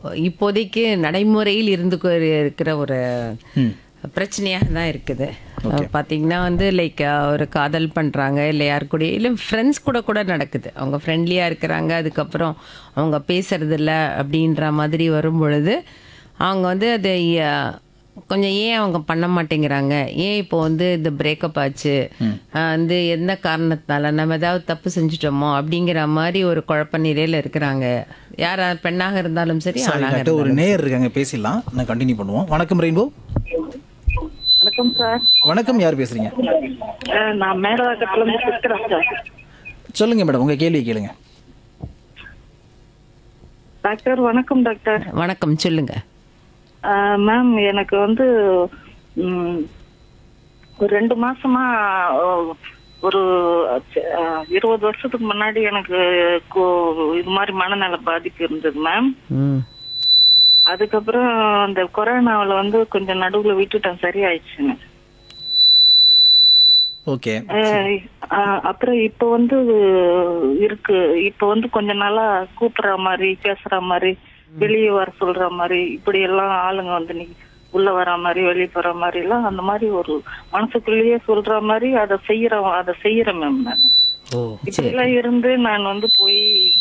இப்போதைக்கு நடைமுறையில் இருந்து கொ- இருக்கிற ஒரு ம் பிரச்சனையாக தான் இருக்குது பார்த்தீங்கன்னா வந்து லைக் ஒரு காதல் பண்ணுறாங்க இல்லை யார் கூட இல்லை ஃப்ரெண்ட்ஸ் கூட கூட நடக்குது அவங்க ஃப்ரெண்ட்லியாக இருக்கிறாங்க அதுக்கப்புறம் அவங்க பேசுறது இல்ல அப்படின்ற மாதிரி வரும் பொழுது அவங்க வந்து அதை அஹ், கொஞ்சம் ஏன் அவங்க பண்ண மாட்டேங்கிறாங்க ஏன் இப்போ வந்து இந்த பிரேக்கப் ஆச்சு அஹ், வந்து எந்த காரணத்தினால நம்ம ஏதாவது தப்பு செஞ்சுட்டோமோ அப்படிங்கிற மாதிரி ஒரு குழப்ப நிலையில் இருக்கிறாங்க யார் பெண்ணாக இருந்தாலும் சரி சரி ஆணாக டாக்டர் ஒரு நேயர் இருக்காங்க பேசிடலாம் நான் கண்டினியூ பண்ணுவோம் வணக்கம் ரெயின்போ வணக்கம் சார் வணக்கம் யார் பேசுறீங்க அஹ் நான் மேடவாக்கத்துல இருந்து பேசுறேன் சார் சொல்லுங்க மேடம் உங்க கேள்வி கேளுங்க டாக்டர் வணக்கம் டாக்டர் வணக்கம் சொல்லுங்க அஹ் மேம் எனக்கு வந்து ம், ஒரு ரெண்டு மாசமா அஹ், ஒரு அஹ், இருபது வருஷத்துக்கு முன்னாடி எனக்கு கோ- இது மாதிரி மனநல பாதிப்பு இருந்தது மேம் ம் அதுக்கப்புறம் அந்த கொரோனாவுல வந்து கொஞ்சம் நடுவுல விட்டுட்டேன் சரியாயிடுச்சுங்க ஓகே அஹ் அஹ் அப்புறம் இப்ப வந்து இருக்கு இப்ப வந்து கொஞ்ச நாளா கூப்பிடுற மாதிரி பேசுற மாதிரி வெளியே வர சொல்ற மாதிரி இப்படி எல்லாம் ஆளுங்க வந்து நீ உள்ள வர மாதிரி வெளியே போற மாதிரி எல்லாம் அந்த மாதிரி ஒரு மனசுக்குள்ளேயே சொல்ற மாதிரி அதை செய்யற அதை செய்யறேன் மேம் நான் ஓ இப்படி எல்லாம் இருந்து நான் வந்து போய்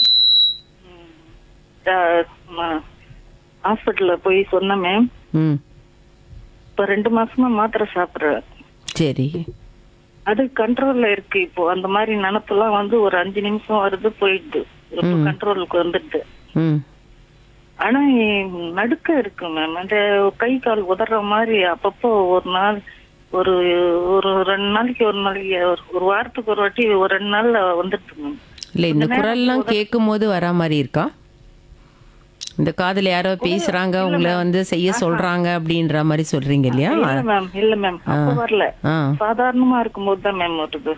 ஹாஸ்பிட்டல்ல போய் சொன்னேன் மேம் ம் இப்ப ரெண்டு மாசமா மாத்திரை சாப்பிடுறேன் சரி அது கண்ட்ரோல்ல இருக்கு இப்போ அந்த மாதிரி நினப்பெல்லாம் வந்து ஒரு அஞ்சு நிமிஷம் வருது போயிடுது ரொம்ப கண்ட்ரோலுக்கு வந்துடுது ம் ஆனா எ- நடுக்க இருக்கு மேம் அந்த கை கால் உதற மாதிரி அப்பப்போ ஒரு நாள் ஒரு ஒரு ரெண்டு நாளைக்கு ஒரு நாளைக்கு ஒரு- ஒரு வாரத்துக்கு ஒரு வாட்டி ஒரு ரெண்டு நாள்ல வந்துடுது மேம் இல்லை இந்த குரல்லாம் கேட்கும் போது வரா மாதிரி இருக்கா இந்த காதுல யாரோ பேசுறாங்க உங்களை வந்து செய்ய சொல்றாங்க அப்படின்ற மாதிரி சொல்றீங்க இல்லையா இல்ல மேம் இல்ல மேம் அப்ப வரல ஆ சாதாரணமா இருக்கும்போது தான் மேம் வருது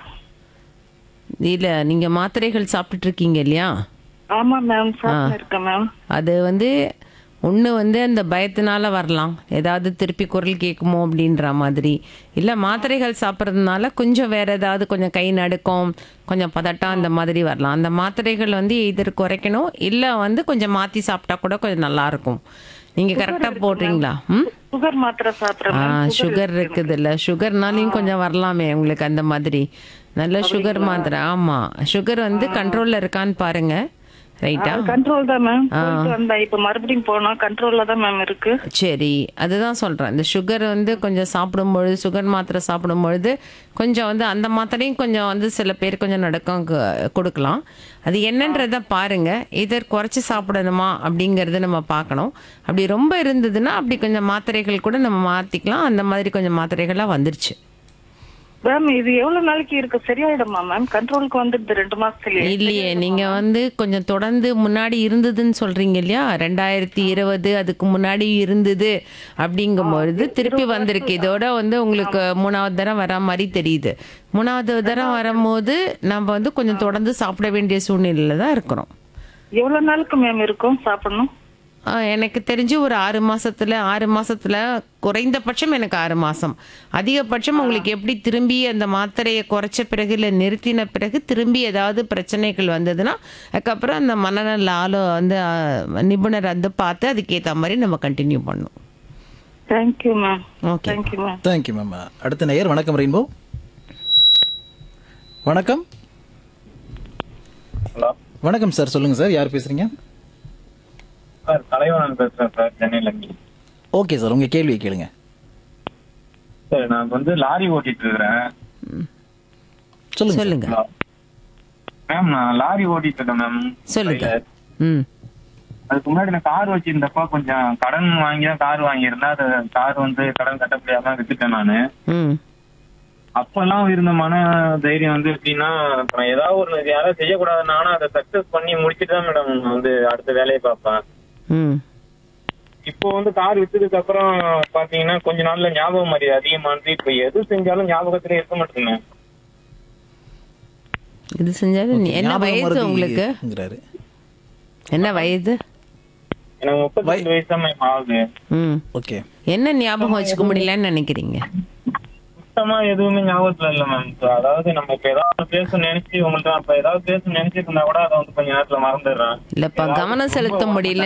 இல்ல நீங்க மாத்திரைகள் சாப்பிட்டுட்டு இருக்கீங்க இல்லையா ஆமா மேம் சாப்பிட்டு இருக்கேன் மேம் அது வந்து ஒன்று வந்து அந்த பயத்தினால வரலாம் ஏதாவது திருப்பி குரல் கேட்குமோ அப்படின்ற மாதிரி இல்லை மாத்திரைகள் சாப்பிட்றதுனால கொஞ்சம் வேற ஏதாவது கொஞ்சம் கை நடுக்கம் கொஞ்சம் பதட்டம் அந்த மாதிரி வரலாம் அந்த மாத்திரைகள் வந்து இதற்கு குறைக்கணும் இல்லை வந்து கொஞ்சம் மாற்றி சாப்பிட்டா கூட கொஞ்சம் நல்லா இருக்கும் நீங்கள் கரெக்டாக போடுறீங்களா ம் சுகர் மாத்திரை சாப்பிடுறேன் ஆ மேம் சுகர் இருக்குது இல்லை சுகர்னாலையும் கொஞ்சம் வரலாமே உங்களுக்கு அந்த மாதிரி நல்ல சுகர் மாத்திரை ஆமாம் சுகர் வந்து கண்ட்ரோலில் இருக்கான்னு பாருங்க ரைட்டா கண்ட்ரோல் தான் மேம் போயிட்டு வந்தா இப்ப மறுபடியும் போனா கண்ட்ரோல்ல தான் மேம் இருக்கு சரி அதுதான் சொல்கிறேன் இந்த சுகர் வந்து கொஞ்சம் சாப்பிடும்பொழுது சுகர் மாத்திரை சாப்பிடும்பொழுது கொஞ்சம் வந்து அந்த மாத்திரையும் கொஞ்சம் வந்து சில பேர் கொஞ்சம் நடக்கம் கு- கொடுக்கலாம் அது என்னன்றதை பாருங்க இதர் குறைச்சி சாப்பிடணுமா அப்படிங்கறது நம்ம பார்க்கணும் அப்படி ரொம்ப இருந்ததுன்னா அப்படி கொஞ்சம் மாத்திரைகள் கூட நம்ம மாற்றிக்கலாம் அந்த மாதிரி கொஞ்சம் மாத்திரைகள்லாம் வந்துருச்சு மேம் இது எவ்வளவு நாளைக்கு இருக்கு சரியாயிடுமா மேம் கண்ட்ரோலுக்கு வந்துடுது ரெண்டு மாசத்துலயே இல்லையே நீங்க வந்து கொஞ்சம் தொடர்ந்து முன்னாடி இருந்ததுன்னு சொல்றீங்க இல்லையா ரெண்டாயிரத்தி இருபது அதுக்கு முன்னாடி இருந்தது அப்படிங்கும்பொழுது திருப்பி வந்திருக்கு இதோட வந்து உங்களுக்கு மூணாவது தரம் வர மாதிரி தெரியுது மூணாவது தரம் வரும்போது நம்ம வந்து கொஞ்சம் தொடர்ந்து சாப்பிட வேண்டிய சூழ்நிலையில தான் இருக்கிறோம் எவ்வளவு நாளுக்கு மேம் இருக்கும் சாப்பிடணும் ஆ, எனக்கு தெரிஞ்சு ஒரு ஆறு மாசத்துல ஆறு மாசத்துல குறைந்தபட்சம் எனக்கு ஆறு மாசம் அதிகபட்சம் உங்களுக்கு எப்படி திரும்பி அந்த மாத்திரையை குறைச்ச பிறகு இல்லை நிறுத்தின பிறகு திரும்பி ஏதாவது பிரச்சனைகள் வந்ததுன்னா அதுக்கப்புறம் அந்த மனநல ஆளோ வந்து ஆ, நிபுணர் வந்து பார்த்து அதுக்கேற்ற மாதிரி நம்ம கண்டினியூ பண்ணணும் thank you ma'am okay thank you ma'am thank you ma'am அடுத்த நேயர் வணக்கம் ரெயின்போ வணக்கம் ஹலோ வணக்கம் சார் சொல்லுங்க சார் யார் பேசுறீங்க சார் தலைவன் பேசுறேன் சார் சென்னையில இருந்து ஓகே சார் உங்க கேள்வியை கேளுங்க சார் நான் வந்து லாரி ஓட்டிட்டு இருக்கிறேன் சொல்லுங்க சொல்லுங்க ஹலோ மேம் நான் லாரி ஓட்டிட்டு இருக்கேன் மேம் சொல்லுங்க ம் அதுக்கு முன்னாடி நான் கார் வச்சிருந்தப்ப கொஞ்சம் கடன் வாங்கி தான் கார் வாங்கியிருந்தேன் அது கார் வந்து கடன் கட்ட முடியாம வித்துட்டேன் நானு ம் அப்பெல்லாம் இருந்த மன தைரியம் வந்து எப்படின்னா இப்ப நான் ஏதாவது ஒரு யாராவது செய்யக்கூடாதுனாலும் அதை சக்சஸ் பண்ணி முடிச்சுட்டு தான் மேடம் நான் வந்து அடுத்த வேலையை பார்ப்பேன் ம் இப்போ வந்து கார் வித்ததுக்கு அப்புறம் பாத்தீங்கன்னா கொஞ்ச நாள்ல ஞாபகம் மரியாதை அதிகமானது இப்ப எது செஞ்சாலும் ஞாபகத்திலே இருக்க மாட்டேங்க இது செஞ்சாலும் நீ- என்ன ஞாபக வயசு மறதி உங்களுக்கு ங்கிறாரு. என்ன வயது எனக்கு முப்பத்தஞ்சு வயசு தான் மேம் ஆகுது ம் ஓகே என்ன ஞாபகம் வச்சுக்க முடியலன்னு நினைக்கிறீங்க சுத்தமா எதுவுமே ஞாபகத்துல இல்ல மேம் அதாவது நம்ம இப்ப ஏதாவது பேச நினைச்சு உங்கள்ட்ட அப்ப ஏதாவது பேச நினைச்சிட்டு இருந்தா கூட அதை வந்து கொஞ்ச நேரத்துல மறந்துடுறேன் இல்லப்பா கவனம் செலுத்த முடியல